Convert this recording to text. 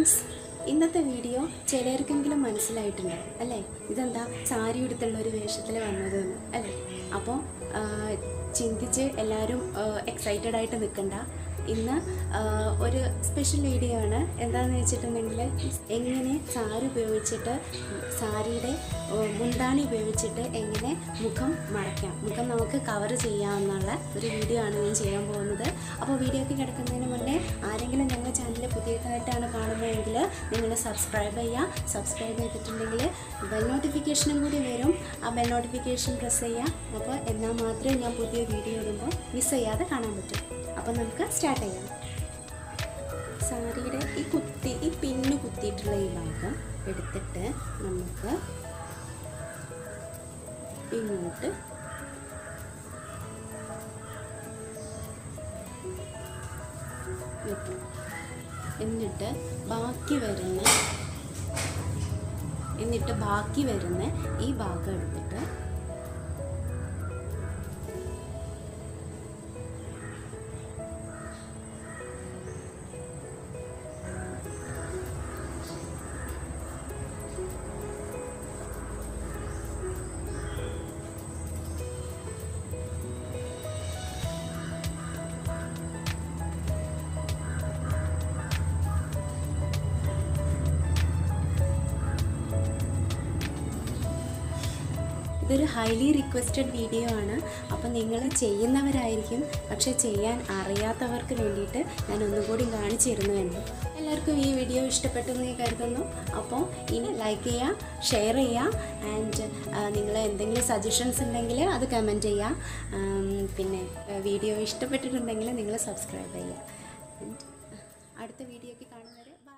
friends ഇന്നത്തെ video ചിലർക്കെങ്കിലും മനസ്സിലായിട്ടുണ്ടാവും അല്ലേ ഇതെന്താ സാരി ഉടുത്തുള്ള ഒരു വേഷത്തിൽ വന്നതെന്ന് അല്ലേ അപ്പോൾ ചിന്തിച്ച് എല്ലാവരും എക്സൈറ്റഡ് ആയിട്ട് നിൽക്കണ്ട ഇന്ന് ആ, ഒരു സ്പെഷ്യൽ വീഡിയോ ആണ് എന്താണെന്ന് വെച്ചിട്ടുണ്ടെങ്കിൽ എങ്ങനെ സാരി ഉപയോഗിച്ചിട്ട് സാരിയുടെ ആ, മുന്താണി ഉപയോഗിച്ചിട്ട് എങ്ങനെ മുഖം മറയ്ക്കാം മുഖം നമുക്ക് കവർ ചെയ്യാമെന്നുള്ള ഒരു വീഡിയോ ആണ് ഞാൻ ചെയ്യാൻ പോകുന്നത് അപ്പോൾ വീഡിയോക്ക് കിടക്കുന്നതിന് മുന്നേ ആരെങ്കിലും ഞങ്ങളുടെ ചാനൽ പുതിയതായിട്ടാണ് കാണുന്നതെങ്കിൽ നിങ്ങൾ സബ്സ്ക്രൈബ് ചെയ്യുക സബ്സ്ക്രൈബ് ചെയ്തിട്ടുണ്ടെങ്കിൽ ബെൽ നോട്ടിഫിക്കേഷനും കൂടി വരും ആ ബെൽ നോട്ടിഫിക്കേഷൻ പ്രസ് ചെയ്യുക അപ്പോൾ എന്നാൽ മാത്രമേ ഞാൻ പുതിയ വീഡിയോ ഇടുമ്പോൾ മിസ് ചെയ്യാതെ കാണാൻ പറ്റും അപ്പോൾ നമുക്ക് സ്റ്റാർട്ട് ചെയ്യാം സാരിയുടെ ഈ കുത്തി ഈ പിന്ന് കുത്തിയിട്ടുള്ള ഈ ഭാഗം എടുത്തിട്ട് നമുക്ക് ഇങ്ങോട്ട് വെക്കും എന്നിട്ട് ബാക്കി വരുന്ന എന്നിട്ട് ബാക്കി വരുന്ന ഈ ഭാഗം എടുത്തിട്ട് ഇതൊരു ഹൈലി റിക്വസ്റ്റഡ് വീഡിയോ ആണ് അപ്പോൾ നിങ്ങൾ ചെയ്യുന്നവരായിരിക്കും പക്ഷേ ചെയ്യാൻ അറിയാത്തവർക്ക് വേണ്ടിയിട്ട് ഞാൻ ഒന്നുകൂടി കാണിച്ചു തരുന്നുവെന്ന് എല്ലാവർക്കും ഈ വീഡിയോ ഇഷ്ടപ്പെട്ടു എന്ന് ഞാൻ കരുതുന്നു അപ്പോൾ ഇനി ലൈക്ക് ചെയ്യുക ഷെയർ ചെയ്യുക ആൻഡ് നിങ്ങൾ എന്തെങ്കിലും സജഷൻസ് ഉണ്ടെങ്കിൽ അത് കമൻറ്റ് ചെയ്യുക ആം, പിന്നെ വീഡിയോ ഇഷ്ടപ്പെട്ടിട്ടുണ്ടെങ്കിൽ നിങ്ങൾ സബ്സ്ക്രൈബ് ചെയ്യുക And, അടുത്ത വീഡിയോയ്ക്ക് കാണുന്നവരെ ബൈ